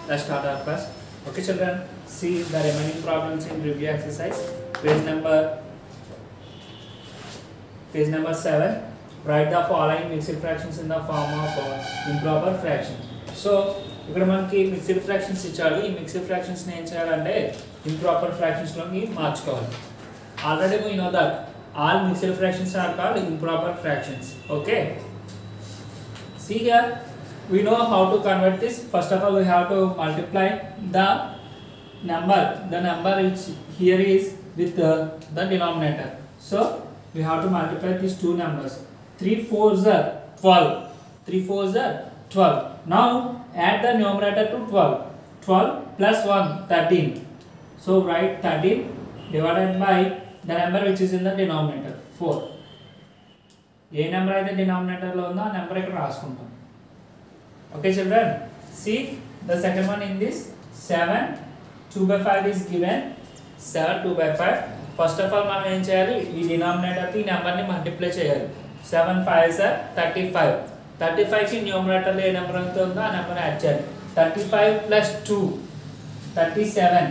Let's start our class. Okay, children, see the remaining problems in review exercise. Page number page number seven. Write the following mixed fractions in the form of uh, improper fraction. So ఇక్కడ మనకి mixed fractions ఇచ్చాడు ఈ mixed fractions ఏం చేయాలంటే improper fractions లోకి మార్చుకోవాలి already we know that all mixed fractions are called improper fractions okay see here we know how to convert this first of all we have to multiply the number the number which here is with the, the denominator so we have to multiply these two numbers 3 4s are 12 3 4s are 12 now add the numerator to 12 12 plus 1 13 so write 13 divided by the number which is in the denominator 4 ఏ number అయితే డినామినేటర్లో ఉందో ఆ number ఇక్కడ రాసుకుంటాం okay children see the second one in this seven two by five is given seven two by five first of all మనం ఏం చేయాలి ఈ డినామినేటర్కి ఈ నెంబర్ని మల్టిప్లై చేయాలి seven five are thirty five thirty ఫైవ్కి న్యూమరేటర్లో ఏ నెంబర్ అయితే ఉందో ఆ నెంబర్ యాడ్ చేయాలి thirty five plus two thirty seven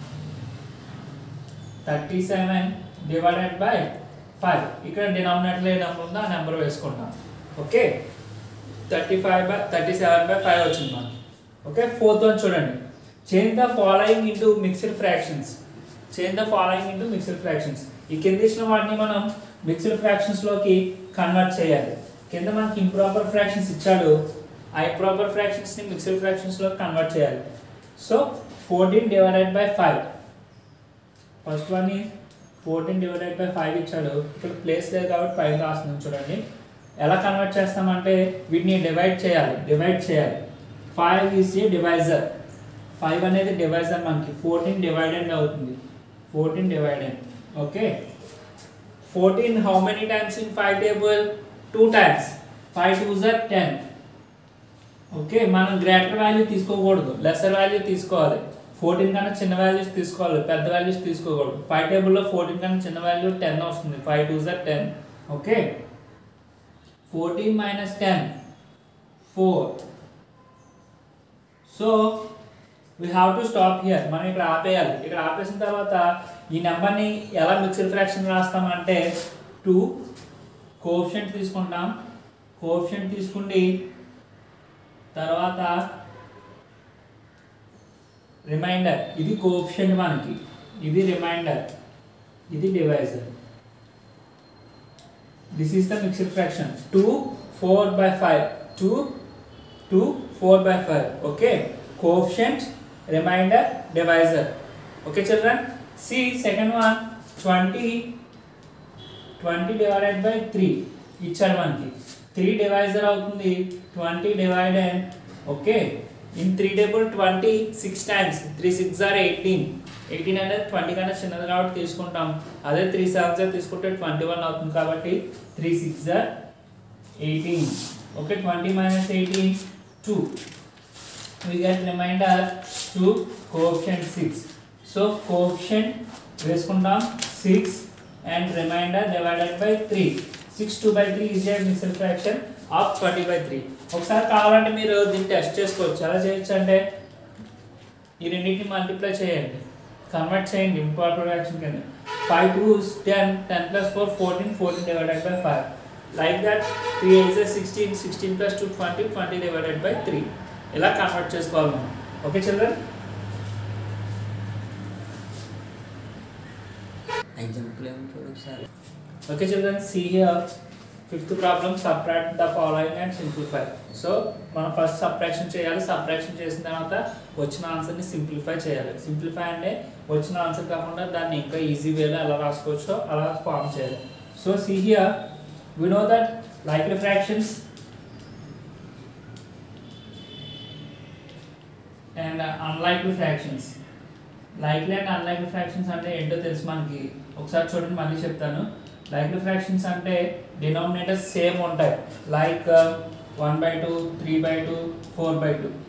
thirty seven divided by five ఇక్కడ డినామినేటర్ ఏ నెంబర్ ఉందో ఆ నెంబర్ వేసుకుంటాం okay thirty five by thirty seven by five వచ్చింది మనకి ఓకే ఫోర్త్ వన్ చూడండి change the following into mixed fractions change the following into mixed fractions ఈ కింద ఇచ్చిన వాటిని మనం మిక్స్డ్ ఫ్రాక్షన్స్లోకి కన్వర్ట్ చేయాలి కింద మనకి ఇంప్రాపర్ ఫ్రాక్షన్స్ ఇచ్చాడు ఆ ఇంప్రాపర్ ఫ్రాక్షన్స్ని మిక్స్డ్ ఫ్రాక్షన్స్లో కన్వర్ట్ చేయాలి so fourteen divided by five first one ఈ ఫోర్టీన్ డివైడెడ్ బై ఫైవ్ ఇచ్చాడు ఇక్కడ ప్లేస్ లేదు కాబట్టి పైన రాస్తుంది చూడండి ఎలా కన్వర్ట్ చేస్తామంటే వీటిని డివైడ్ చేయాలి డివైడ్ చేయాలి five is a divisor five అనేది డివైజర్ మనకి ఫోర్టీన్ డివైడెడ్ అవుతుంది fourteen divided okay fourteen how many times in five table two times five two జర్ టెన్ ఓకే మనం గ్రేటర్ వాల్యూ తీసుకోకూడదు లెసర్ వాల్యూ తీసుకోవాలి ఫోర్టీన్ కన్నా చిన్న వాల్యూస్ తీసుకోవాలి పెద్ద వాల్యూస్ తీసుకోకూడదు ఫైవ్ టేబుల్లో ఫోర్టీన్ కన్నా చిన్న వాల్యూ టెన్ వస్తుంది ఫైవ్ టూ జర్ ten okay fourteen minus ten four so we have to stop here మనం ఇక్కడ ఆపేయాలి ఇక్కడ ఆపేసిన తర్వాత ఈ నెంబర్ని ఎలా మిక్స్డ్ ఫ్రాక్షన్ రాస్తామంటే టూ కోఫిషియంట్ తీసుకుంటాం కోఫిషియంట్ తీసుకుండి తర్వాత రిమైండర్ ఇది కోఫిషియంట్ మనకి ఇది రిమైండర్ ఇది divisor this is the mixed fraction two four by five two two four by five okay coefficient remainder divisor okay children see second one twenty twenty divided by three ఇచ్చాడు మనకి three divisor అవుతుంది twenty divided okay in three table twenty six times three six are eighteen eighteen అనేది twenty కన్నా చిన్నది కాబట్టి తీసుకుంటాం అదే three sevens are తీసుకుంటే ట్వంటీ వన్ అవుతుంది కాబట్టి three six are eighteen okay twenty minus eighteen two we get remainder 2 coefficient 6 so coefficient వేసుకుంటాం 6 and remainder divided by 3 6 2 by 3 is a mixed fraction of 20 by 3 ఒకసారి కావాలంటే మీరు దీన్ని test చేసుకోవచ్చు ఎలా చేయొచ్చు అంటే ఈ రెండింటిని మల్టిప్లై చేయండి కన్వర్ట్ చేయండి ఇంపార్టెంట్ ఫ్రాక్షన్ కింద five two ten ten plus four fourteen fourteen divided by five like that three eight sixteen sixteen plus two twenty twenty divided by three ఇలా కన్వర్ట్ చేసుకోవాలి మనం ఓకే చిల్డ్రన్ ఎగ్జాంపుల్ ఏమో చూడు ఒకసారి okay children see here fifth problem subtract the following and simplify so మనం first subtraction చేయాలి subtraction చేసిన తర్వాత వచ్చిన ఆన్సర్ని సింప్లిఫై చేయాలి సింప్లిఫై అంటే వచ్చిన ఆన్సర్ కాకుండా దాన్ని ఇంకా ఈజీ వేలో ఎలా రాసుకోవచ్చో అలా ఫామ్ చేయాలి so see here we know that like fractions and unlikely fractions likely and unlikely fractions అంటే ఏంటో తెలుసు మనకి ఒకసారి చూడండి మళ్ళీ చెప్తాను లైక్లీ ఫ్రాక్షన్స్ అంటే డినామినేటర్స్ సేమ్ ఉంటాయి like one by two three by two four by two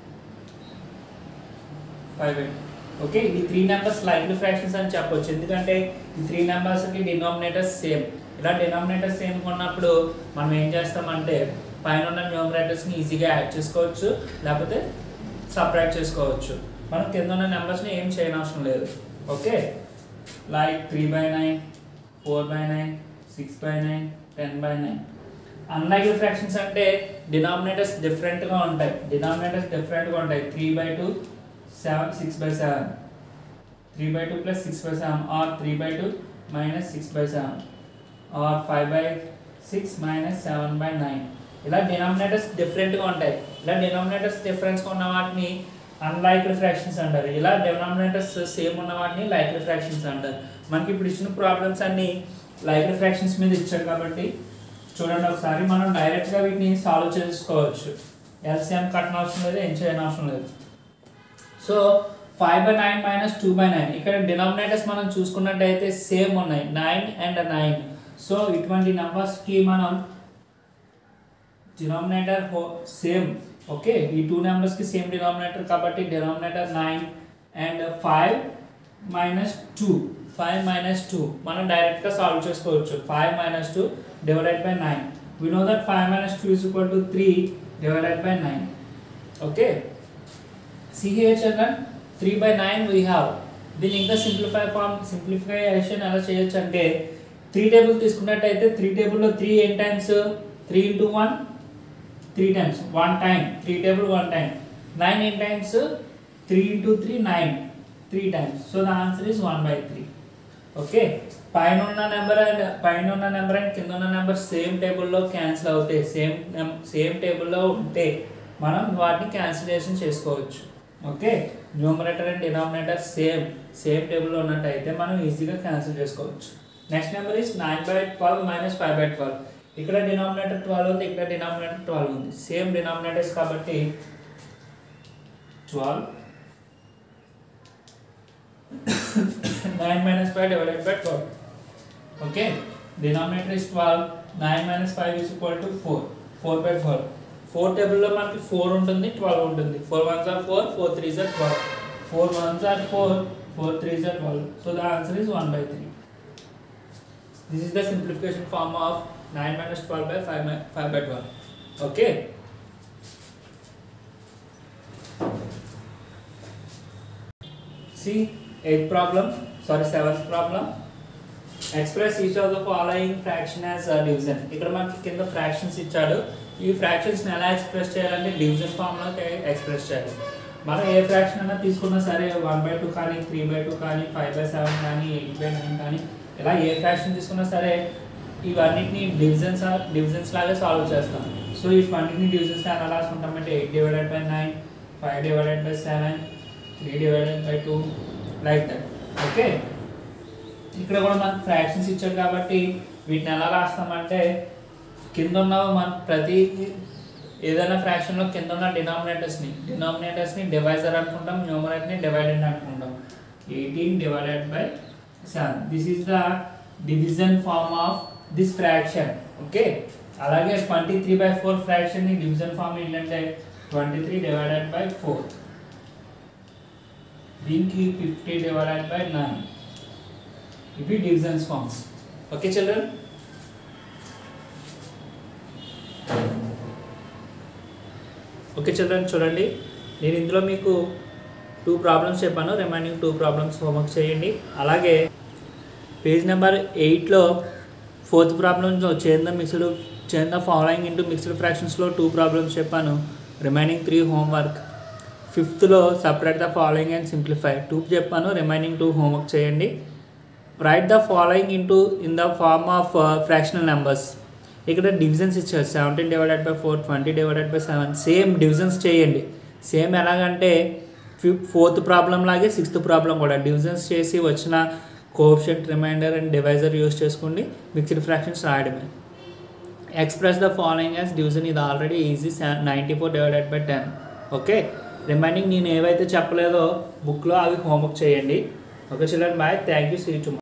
five by okay ఈ త్రీ నెంబర్స్ లైక్లీ ఫ్రాక్షన్స్ అని చెప్పొచ్చు ఎందుకంటే ఈ త్రీ నెంబర్స్కి డినామినేటర్స్ సేమ్ ఇలా డినామినేటర్స్ సేమ్ ఉన్నప్పుడు మనం ఏం చేస్తామంటే పైన ఉన్న న్యూమరేటర్స్ని ఈజీగా యాడ్ చేసుకోవచ్చు లేకపోతే సపరేట్ చేసుకోవచ్చు మనం కింద ఉన్న నెంబర్స్ని ఏం చేయనవసరం లేదు okay like three by nine four by nine six by nine ten by nine unlikely fractions అంటే డినామినేటర్స్ డిఫరెంట్గా ఉంటాయి డినామినేటర్స్ డిఫరెంట్గా ఉంటాయి three by two seven six by seven three by two plus six by seven or three by two minus six by seven or five by six minus seven by nine ఇలా denominators డిఫరెంట్గా ఉంటాయి ఇలా denominators డిఫరెన్స్గా ఉన్న వాటిని unliked fractions అంటారు ఇలా denominators same ఉన్న వాటిని లైక్డ్ ఫ్రాక్షన్స్ అంటారు మనకి ఇప్పుడు ఇచ్చిన ప్రాబ్లమ్స్ అన్ని లైక్డ్ ఫ్రాక్షన్స్ మీద ఇచ్చారు కాబట్టి చూడండి ఒకసారి మనం డైరెక్ట్గా వీటిని సాల్వ్ చేసుకోవచ్చు ఎల్సిఎం కట్టన అవసరం లేదు ఏం చేయని అవసరం లేదు so five by nine minus two by nine ఇక్కడ డినామినేటర్స్ మనం చూసుకున్నట్టయితే సేమ్ ఉన్నాయి నైన్ అండ్ నైన్ సో ఇటువంటి నెంబర్స్కి మనం డినామినేటర్ సేమ్ ఓకే ఈ టూ నెంబర్స్కి సేమ్ డినామినేటర్ కాబట్టి denominator nine and five minus two five minus two మనం డైరెక్ట్గా సాల్వ్ చేసుకోవచ్చు five minus two divided by nine we know that five minus two is equal to three divided by nine okay see here children three by nine we have దీన్ని ఇంకా simplify form simplification ఎలా చేయొచ్చు అంటే three table తీసుకున్నట్టయితే three టేబుల్లో three in times three into one three times one time three table one time nine in times three into three nine three times so the answer is one by three okay పైన ఉన్న number and పైన ఉన్న number and కింద ఉన్న number same టేబుల్లో cancel అవుతాయి same same టేబుల్లో ఉంటే మనం వాటిని క్యాన్సిలేషన్ చేసుకోవచ్చు okay numerator and denominator same same టేబుల్లో ఉన్నట్టయితే మనం ఈజీగా క్యాన్సిల్ చేసుకోవచ్చు next number is nine by twelve minus five by twelve ఇక్కడ డినామినేటర్ ట్వెల్వ్ ఉంది ఇక్కడ డినామినేటర్ ట్వెల్వ్ ఉంది సేమ్ డినామినేటర్స్ కాబట్టి twelve nine minus five divided by twelve okay denominator is twelve nine minus five is equal to four four by four four టేబుల్లో మనకి four ఉంటుంది twelve ఉంటుంది four ones or four four threes or twelve four ones or four four threes or twelve so the answer is one by three this is the simplification form of 9 minus 12 by 5, mi- 5 by 12 okay see eighth problem sorry seventh problem express each of the following fraction as a division ఇక్కడ మనకి కింద fractions ఇచ్చాడు ఈ fractions ఎలా express చేయాలంటే division form లో express చేయాలి మనం ఏ ఫ్రాక్షన్ అయినా తీసుకున్నా సరే వన్ బై టూ కానీ త్రీ బై టూ కానీ ఫైవ్ బై సెవెన్ కానీ ఎయిట్ బై నైన్ కానీ ఇలా ఏ ఫ్రాక్షన్ తీసుకున్నా సరే ఇవన్నిటిని డివిజన్స్ డివిజన్స్ లాగే సాల్వ్ చేస్తాం సో ఇవన్నిటిని డివిజన్స్ ఎలా రాసుకుంటామంటే eight divided by nine five divided by seven three divided by two like that okay ఇక్కడ కూడా మనకు ఫ్రాక్షన్స్ ఇచ్చాడు కాబట్టి వీటిని ఎలా రాస్తామంటే కింద ఉన్న మన ప్రతి ఏదైనా ఫ్రాక్షన్లో కింద ఉన్న డినామినేటర్స్ని డినామినేటర్స్ని డివైజర్ అనుకుంటాం న్యూమరేటర్ని డివైడెడ్ అనుకుంటాం eighteen divided by seven this is the division form of this fraction okay అలాగే ట్వంటీ త్రీ బై ఫోర్ ఫ్రాక్షన్ని డివిజన్ ఫార్మ్ ఏంటంటే twenty three divided by four దీనికి ఫిఫ్టీ డివైడెడ్ బై నైన్ ఇవి divisions forms okay children okay children చూడండి నేను ఇందులో మీకు two problems చెప్పాను రిమైనింగ్ టూ ప్రాబ్లమ్స్ హోంవర్క్ చేయండి అలాగే పేజ్ నెంబర్ ఎయిట్లో ఫోర్త్ ప్రాబ్లమ్లో change the mixed change the following into mixed ఫ్రాక్షన్స్లో two problems చెప్పాను రిమైనింగ్ త్రీ హోంవర్క్ ఫిఫ్త్లో separate the following and simplify two చెప్పాను రిమైనింగ్ టూ హోంవర్క్ చేయండి write the following into in the form of fractional numbers ఇక్కడ divisions ఇచ్చారు seventeen divided by four twenty divided by seven same divisions చేయండి same ఎలాగంటే ఫిఫ్ fourth problem లాగే sixth problem కూడా divisions చేసి వచ్చిన coefficient remainder and divisor use చేసుకోండి మిక్స్డ్ ఫ్రాక్షన్స్ రాయడమే express the following as division ఇది already easy ninety four divided by ten okay remaining నేను ఏవైతే చెప్పలేదో బుక్లో అవి హోంవర్క్ చేయండి okay children bye thank you see to